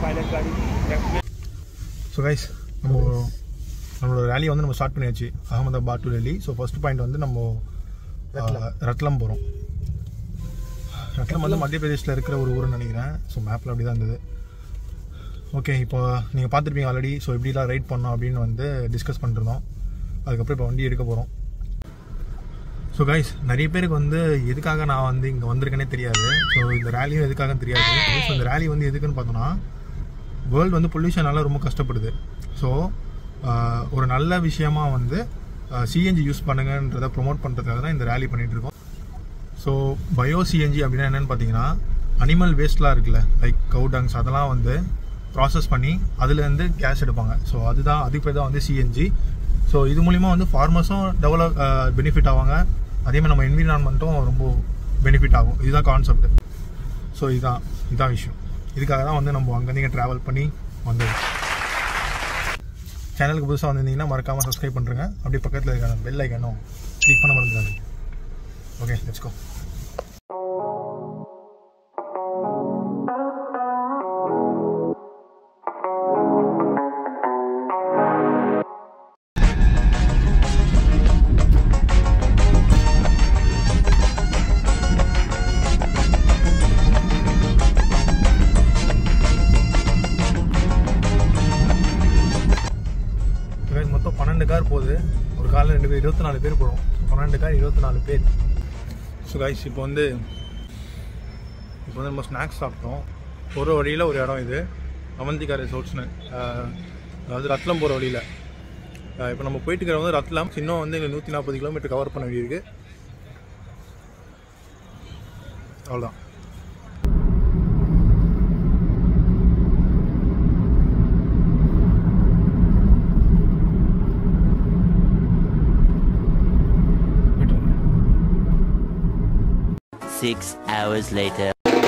Pilot गाड़ी left में so guys நம்ம நம்மளோட ரேலி வந்து நம்ம ஸ்டார்ட் பண்ணியாச்சு Ahmedabad to Delhi so first point வந்து நம்ம ஆஹ், ரத்லம் போகிறோம் ரத்லம் வந்து மத்திய பிரதேஷில் இருக்கிற ஒரு ஊருன்னு நினைக்கிறேன் ஸோ மேப்பில் அப்படி தான் இருந்தது ஓகே இப்போ நீங்கள் பார்த்துருப்பீங்க ஆல்ரெடி ஸோ எப்படிலாம் ரைட் பண்ணோம் அப்படின்னு வந்து டிஸ்கஸ் பண்ணிருந்தோம் அதுக்கப்புறம் இப்போ வண்டி எடுக்க போகிறோம் ஸோ கைஸ் நிறைய பேருக்கு வந்து எதுக்காக நான் வந்து இங்கே வந்திருக்கேனே தெரியாது ஸோ இந்த ரேலியும் எதுக்காக தெரியாது ஸோ இந்த ரேலி வந்து எதுக்குன்னு பார்த்தோன்னா வேர்ல்டு வந்து பொல்யூஷனால ரொம்ப கஷ்டப்படுது ஸோ ஒரு நல்ல விஷயமா வந்து சிஎன்ஜி யூஸ் பண்ணுங்கன்றதை ப்ரொமோட் பண்ணுறதுக்காக தான் இந்த ரேலி பண்ணிட்டு இருக்கோம் ஸோ பயோ சிஎன்ஜி அப்படின்னா என்னன்னு பார்த்தீங்கன்னா அனிமல் வேஸ்ட்லாம் இருக்குல்ல லைக் கவுடங்ஸ் அதெல்லாம் வந்து ப்ராசஸ் பண்ணி அதுலேருந்து கேஸ் எடுப்பாங்க ஸோ அதுதான் அதுக்கு பேர் தான் வந்து சிஎன்ஜி ஸோ இது மூலிமா வந்து ஃபார்மர்ஸும் டெவலப் பெனிஃபிட் ஆவாங்க அதேமாதிரி நம்ம என்விரான்மெண்ட்டும் ரொம்ப பெனிஃபிட் ஆகும் இதுதான் கான்செப்ட் ஸோ இதுதான் இதுதான் விஷயம் இதுக்காக தான் வந்து நம்ம அங்கேருந்து இங்கே ட்ராவல் பண்ணி வந்தது சேனலுக்கு புதுசாக வந்திருந்தீங்கன்னா மறக்காமல் சப்ஸ்கிரைப் பண்ணுறேங்க அப்படியே பக்கத்தில் இருக்க பெல் ஐக்கனும் கிளிக் பண்ண மறந்துடாதீங்க ஓகே லெட்ஸ் கோ guys, மொத்தம் பன்னெண்டு கார் போகுது ஒரு காரில் ரெண்டு பேர் இருபத்தி நாலு பேர் போகிறோம் பன்னெண்டு கார் இருபத்தி நாலு பேர் ஸோ கைஸ் இப்போ வந்து இப்போ வந்து நம்ம ஸ்நாக்ஸ் சாப்பிட்டோம் போகிற வழியில் ஒரு இடம் இது அவந்திகா ரிசோர்ட்ஸ்னு அதாவது ரத்லம் போகிற வழியில் இப்போ நம்ம போயிட்டு இருக்கிற வந்து ரத்லம் இன்னும் வந்து எங்களுக்கு நூற்றி நாற்பது கிலோமீட்டர் கவர் பண்ண வேண்டியிருக்கு அவ்வளோதான் போயிட்டு வரேன். Six hours later.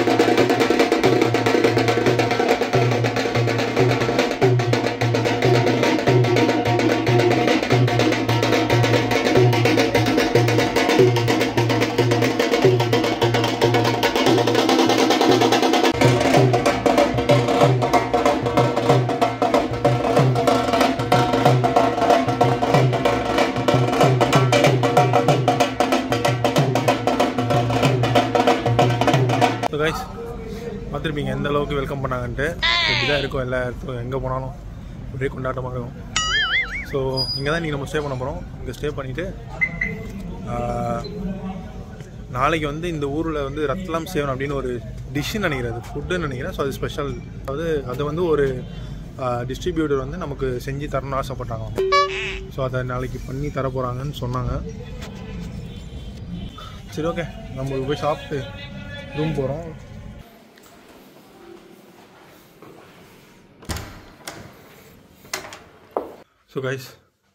So guys பார்த்துருப்பீங்க எந்த அளவுக்கு வெல்கம் பண்ணாங்கன்ட்டு இப்படி தான் இருக்கும் எல்லா இடத்துக்கும் எங்கே போனாலும் ஒரே கொண்டாட்டமாக இருக்கும் ஸோ இங்கே தான் இன்றைக்கி நம்ம ஸ்டே பண்ண போகிறோம் இங்கே ஸ்டே பண்ணிவிட்டு நாளைக்கு வந்து இந்த ஊரில் வந்து ரத்லாம் சேவன் அப்படின்னு ஒரு டிஷ்ஷுன்னு நினைக்கிறேன் அது ஃபுட்டுன்னு நினைக்கிறேன் ஸோ அது ஸ்பெஷல் அதாவது அது வந்து ஒரு டிஸ்ட்ரிபியூட்டர் வந்து நமக்கு செஞ்சு தரணும்னு ஆசைப்பட்டாங்க ஸோ அதை நாளைக்கு பண்ணி தர போகிறாங்கன்னு சொன்னாங்க சரி ஓகே நம்ம போய் சாப்பிட்டு ரூம் போகிறோம் ஸோ கைஸ்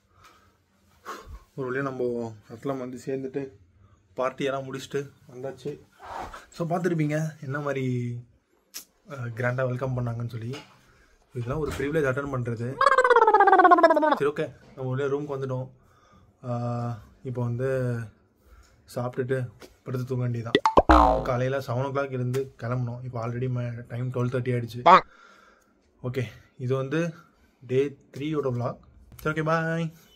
ஒரு வழியாக நம்ம ரத்லம் வந்து சேர்ந்துட்டு பார்ட்டியெல்லாம் முடிச்சுட்டு வந்தாச்சு ஸோ பார்த்துருப்பீங்க என்ன மாதிரி கிராண்டாக வெல்கம் பண்ணாங்கன்னு சொல்லி இதெல்லாம் ஒரு ப்ரிவிலேஜ் அட்டன் பண்ணுறது சரி ஓகே நம்ம உடனே ரூமுக்கு வந்துட்டோம் இப்போ வந்து சாப்பிட்டுட்டு படுத்து தூங்க வேண்டியதான் காலையில் செவன் ஓ கிளாக் இருந்து கிளம்பணும் இப்போ ஆல்ரெடி டைம் டுவெல் தேர்ட்டி ஆயிடுச்சு ஓகே இது வந்து டே த்ரீயோட vlog சரி ஓகே பாய்